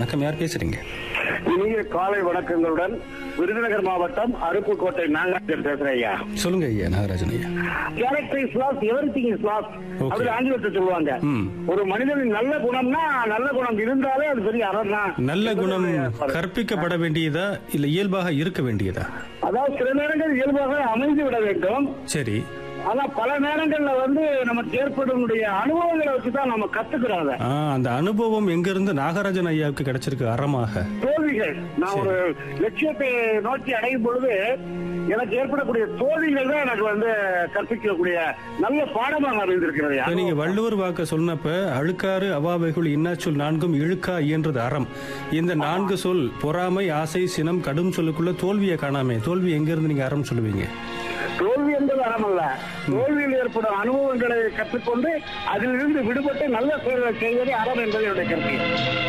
வணக்கம் யார் பேசுறீங்க இனிய காலை வணக்கங்களுடன் விருதுநகர் மாவட்டம் அருப்புக்கோட்டை நாகராஜன் பேசுறேன் ஐயா சொல்லுங்க ஐயா நாகராஜன் ஐயா character is lost everything is lost Okay. அப்படி ஆங்கிலத்தை சொல்லுவாங்க ம். ஒரு மனிதனின் நல்ல குணம்னா நல்ல குணம் இருந்தாலே அது பெரிய அறம் தான் நல்ல குணம் கற்பிக்கப்பட வேண்டியதா இல்ல இயல்பாக இருக்க வேண்டியதா அதாவது சில நேரங்கள் இயல்பாக அமைந்து விட வேண்டும் சரி ஆனா பல நேரங்கள்ல வந்து நமக்கு ஏற்படக்கூடிய அனுபவங்களை வச்சுதான் நம்ம கத்துக்கிறோம் அதை ஆ, அந்த அனுபவம் எங்கிருந்து நாகராஜன் ஐயாவுக்கு கிடைச்சிருக்கு அறமாக தோல்விகள் நான் ஒரு லட்சியத்தை நோக்கி அடையும் பொழுது எனக்கு ஏற்படக்கூடிய தோல்விகள் தான் எனக்கு வந்து கற்பிக்கக்கூடிய நல்ல பாடமாக அமைந்திருக்கிறது இப்ப நீங்க வள்ளுவர் வாக்க சொன்னப்ப அழுக்காறு அவாவைகள் இன்னாச்சொல் நான்கும் இழுக்கா இயன்றது அறம் இந்த நான்கு சொல் பொறாமை ஆசை சினம் கடும் சொல்லுக்குள்ள தோல்வியை காணாமே தோல்வி எங்க இருந்து நீங்க அறம் சொல்லுவீங்க தோல்வி என்பது அறமல்ல தோல்வியில் ஏற்படும் அனுபவங்களை கற்றுக்கொண்டு அதிலிருந்து விடுபட்டு நல்ல செயல்களை செய்வதே அறம் என்பது என்னுடைய கருத்து